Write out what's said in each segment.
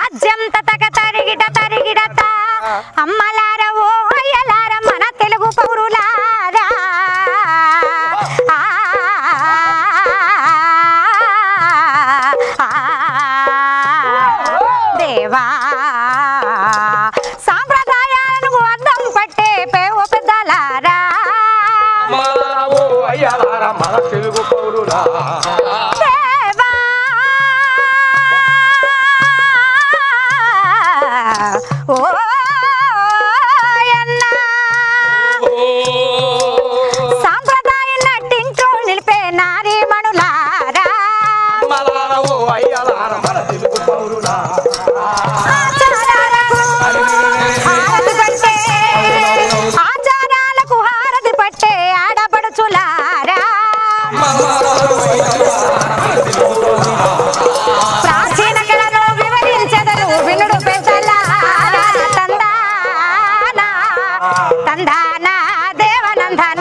రాజ్యం తతక తరిగిట తరిగిడత అమ్మలార ఓ అయ్యలార మన తెలుగు పౌరులారా ఆ, ఆ, దేవా సాంప్రదాయాలను అర్థం పట్టే పేవ పెద్దలారా అమ్మలారా, ఓ అయ్యలారా, మన తెలుగు పౌరులా దేవా ఓ యన్నా. సాంప్రదాయం నటించు నిలిపే నారీమణులారా అమ్మలారా, ఓ అయ్యలారా, మన తెలుగు పౌరులా ఆచారాలకు హారతి పట్టే ఆచారాలకు హారతి పట్టే ఆడపడుచులారా ప్రాచీన కళను వివరించెదరు వినుడు పెద్దలారా తందాన తందాన దేవనందన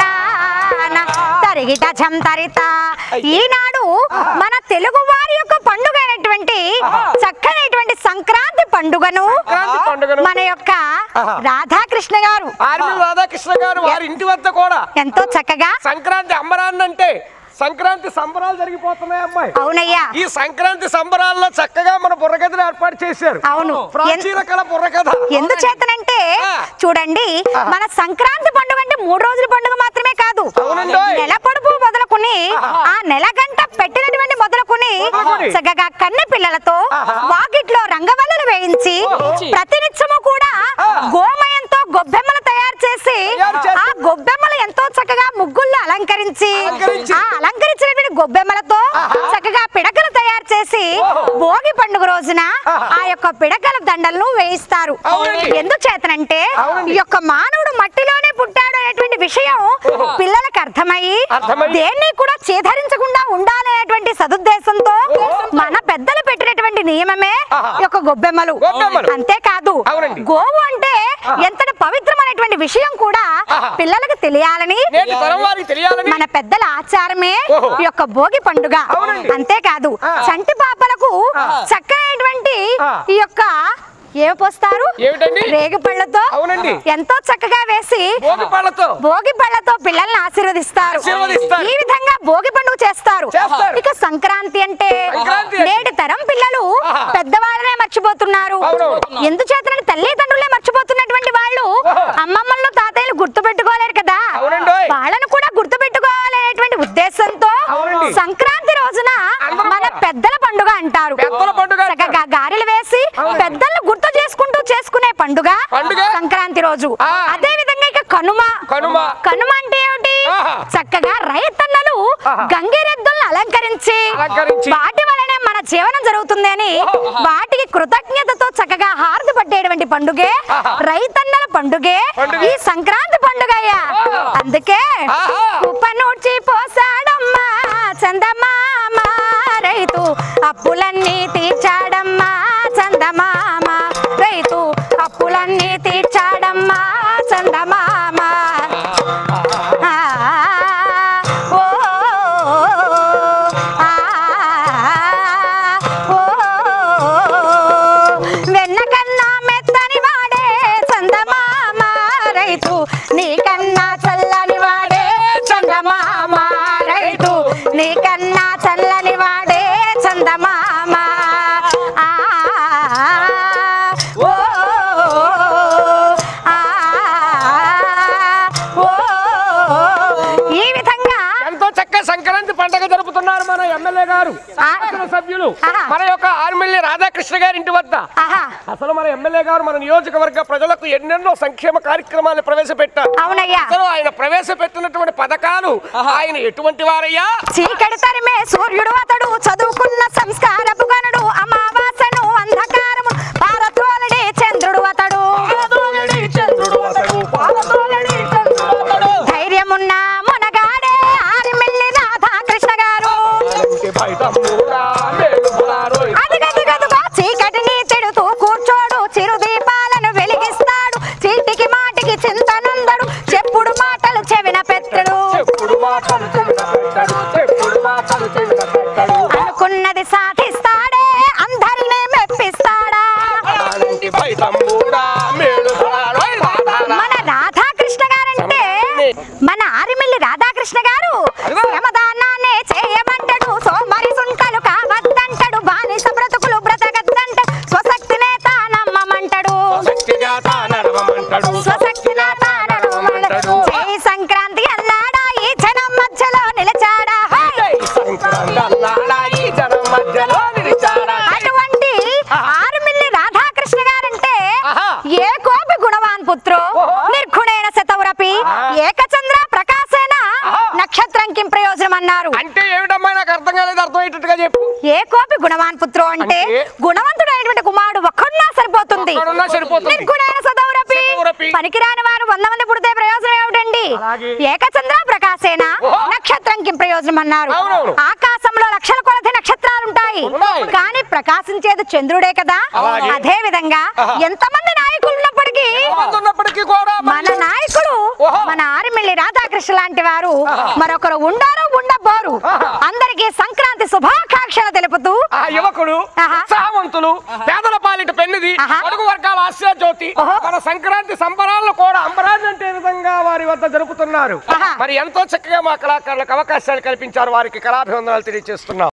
తరిగిట చంతరిత ఈనాడు మన తెలుగు వారి యొక్క పండుగ అయినటువంటి చక్కనైనటువంటి సంక్రాంతి పండుగను సంక్రాంతి పండుగను మన యొక్క రాధాకృష్ణ గారు ఆర్మీ రాధాకృష్ణ గారు వారి ఇంటి వద్ద కూడా ఎంతో చక్కగా సంక్రాంతి అంబరాన్ని అంటే సంక్రాంతి సంబరాలు జరిగిపోతున్నాయి అమ్మాయి అవునయ్యా ఈ సంక్రాంతి సంబరాల్లో చక్కగా మన బుర్రకథను ఏర్పాటు చేశారు అవును. ప్రాచీన కళ బుర్రకథ ఎందుచేతనంటే ఆ. చూడండి మన సంక్రాంతి పండుగ అంటే మూడు రోజుల పండుగ మాత్రమే కాదు అవునండోయ్. నెల పొడుపు మొదలుకుని ఆ నెల గంట పెట్టినటువంటి మొదలుకుని మొదలుకొని. చక్కగా కన్నె పిల్లలతో వాకిట్లో రంగవల్లలు వేయించి ప్రతినిత్యము కూడా గోమయంతో గొబ్బెమ్మలు తయారు చేసి తయారు చేసి. ఆ గొబ్బెమ్మలు ఎంతో చక్కగా ముగ్గుల్లో అలంకరించి అలంకరించి. ఆ అలంకరించినటువంటి గొబ్బెమ్మలతో చక్కగా పిడకలు తయారు చేసి భోగి పండుగ రోజున ఆ యొక్క పిడకల దండలను వేయిస్తారు అవునండి. ఎందుచేతనంటే అవునండి. ఈ యొక్క మానవుడు మట్టిలోనే పుట్టాడు అనేటువంటి విషయం పిల్లలకు అర్థమయ్యి అర్థమయ్యి. దేన్ని కూడా చేధరించకుండా ఉండాలనేటువంటి సదుద్దేశంతో మన పెద్దలు పెట్టినటువంటి నియమమే ఈ యొక్క గొబ్బెమ్మలు గొబ్బెమ్మలు. అంతేకాదు అవునండి. గోవు అంటే ఎంతటి పవిత్రమైనటువంటి విషయం కూడా ఆహా. పిల్లలకు తెలియాలని నేటి తరం వారికి తెలియాలని మన పెద్దల ఆచారమే ఓహో. ఈ యొక్క భోగి పండుగ అవునండి. అంతేకాదు ఆ. చంటి పాపలకు చక్కనైనటువంటి ఆ. ఈ యొక్క ఏమి పోస్తారు ఏమిటండి? రేగి పళ్ళతో అవునండి. ఎంతో చక్కగా వేసి భోగి పళ్ళతో భోగి పళ్ళతో పిల్లల్ని ఆశీర్వదిస్తారు ఆశీర్వదిస్తారు. ఈ విధంగా భోగి పండుగ చేస్తారు చేస్తారు. ఇక సంక్రాంతి అంటే సంక్రాంతి అంటే- నేటి తరం పిల్లలు ఆహా. పెద్దవాళ్ళనే మర్చిపోతున్నారు అవునవును. ఎందుచేతనని తల్లిదండ్రులే మర్చిపోతున్నటువంటి వాళ్ళు ఓహో. అమ్మమ్మలను తాతయ్యలు గుర్తు పెట్టుకోలేరు కదా అవునండోయ్. వాళ్ళను కూడా గుర్తు పెట్టుకోవాలనేటువంటి ఉద్దేశంతో అవునండి. సంక్రాంతి రోజున అందరూ మన కూడా. పెద్దల పండుగ అంటారు పెద్దల పండుగ అంటారు. చక్కగా గారెలు వేసి అవును. పెద్దలను గుర్తు చేసుకుంటూ చేసుకునే పండుగ పండుగ. సంక్రాంతి రోజు ఆ. అదే విధంగా ఇక కనుమ కనుమ. కనుమ అంటే ఏమిటి ఆహా. చక్కగా రైతన్నలు ఆహా. గంగిరెద్దులను అలంకరించి అలంకరించి. వాటి వలనే మన జీవనం జరుగుతుంది అని వాటికి కృతజ్ఞతతో చక్కగా హారతి పట్టేటువంటి పండుగే ఆహా. రైతన్నల పండుగే పండుగే. ఈ సంక్రాంతి పండుగయ్యా ఆహా. అందుకే ఆహా. ఉప్పనూడ్చి పోసాడమ్మా చందమామ రైతు అప్పులన్నీ తీర్చాడమ్మా చందమామ రైతు అప్పులన్నీ తీర్చాడమ్మా చందమామ ఆ, ఓ, ఆ, ఓ, వెన్న కన్నా మెత్తని వాడే చందమామ రైతు నీకన్నా చల్లని వాడే చందమామ రైతు నీకన్నా చల్లని వాడే చందమామ ఆ, ఓ, ఆ, ఓ, ఈ విధంగా ఎంతో చక్కగా సంక్రాంతి పండుగ జరుపుతున్నారు మన ఎమ్మెల్యే గారు శాసన సభ్యులు ఆహా. మన యొక్క ఆర్మిల్లి రాధాకృష్ణ గారి ఇంటి వద్ద ఆహా అసలు మన ఎమ్మెల్యే గారు మన నియోజకవర్గ ప్రజలకు ఎన్నెన్నో సంక్షేమ కార్యక్రమాలు ప్రవేశపెట్టారు అవునయ్యా అసలు ఆయన ప్రవేశపెట్టినటువంటి పథకాలు ఆయన ఎటువంటి వారయ్యా చీకటి తరిమే సూర్యుడు అతడు చదువుకున్న సంస్కారపు గనుడు అమావాసను అంధకారము పారద్రోలడే చంద్రుడు అతడు ధైర్యమున్న మునగాడే ఆరిమెల్లి రాధాకృష్ణ గారు అదిగదిగదుగా చీకటిని తిడుతూ కూర్చోడు చిరు దీపాలను వెలిగిస్తాడు చీటికి మాటికి చింతనందడు చెప్పుడు మాటలు చెవిన పెత్తడు అనుకున్నది సాధిస్తాడే అందరినే అర్థమయ్యేటట్టుగా చెప్పు ఏ కోపి గుణవాన్ పుత్రు అంటే అంటే? గుణవంతుడైనటువంటి కుమారుడు ఒక్కడున్నా సరిపోతుంది ఒక్కడున్నా సరిపోతుంది. నిర్గుణైన సదౌరపి సదౌరపి. పనికిరాని వారు వంద మంది పుడితే ప్రయోజనం ఏమిటండి అలాగే. ఏకచంద్ర ప్రకాశేన ఓహో. నక్షత్రం కిం ప్రయోజనం అన్నారు అవునవును. ఆకాశంలో లక్షల కొలది నక్షత్రాలు ఉంటాయి ఉన్నాయి. కానీ ప్రకాశించేది చంద్రుడే కదా అలాగే. అదే విధంగా ఆహా. ఎంతమంది నాయకులు ఉన్నప్పటికీ ఎంతమంది ఉన్నప్పటికీ కూడా మన నాయకుడు ఓహో. మన ఆరిమిల్లి రాధాకృష్ణ లాంటి వారు ఆహా. మరొకరు ఉండారు ఉండబోరు ఆహా. అందరికీ సంక్రాంతి శుభాకాంక్షలు తెలుపుతూ ఆ యువకుడు ఆహా. ఉత్సాహవంతులు పేదల పాలిట పెన్నిది ఆహా. అడుగు వర్గాల ఆశ్చర్యజ్యోతి ఓహో. మన సంక్రాంతి సంబరాలను కూడా అంబరాన్ని అంటే విధంగా వారి వద్ద జరుపుతున్నారు ఆహా. మరి ఎంతో చక్కగా మా కళాకారులకు అవకాశాలు కల్పించారు వారికి కళాభివందనాలు తెలియజేస్తున్నాం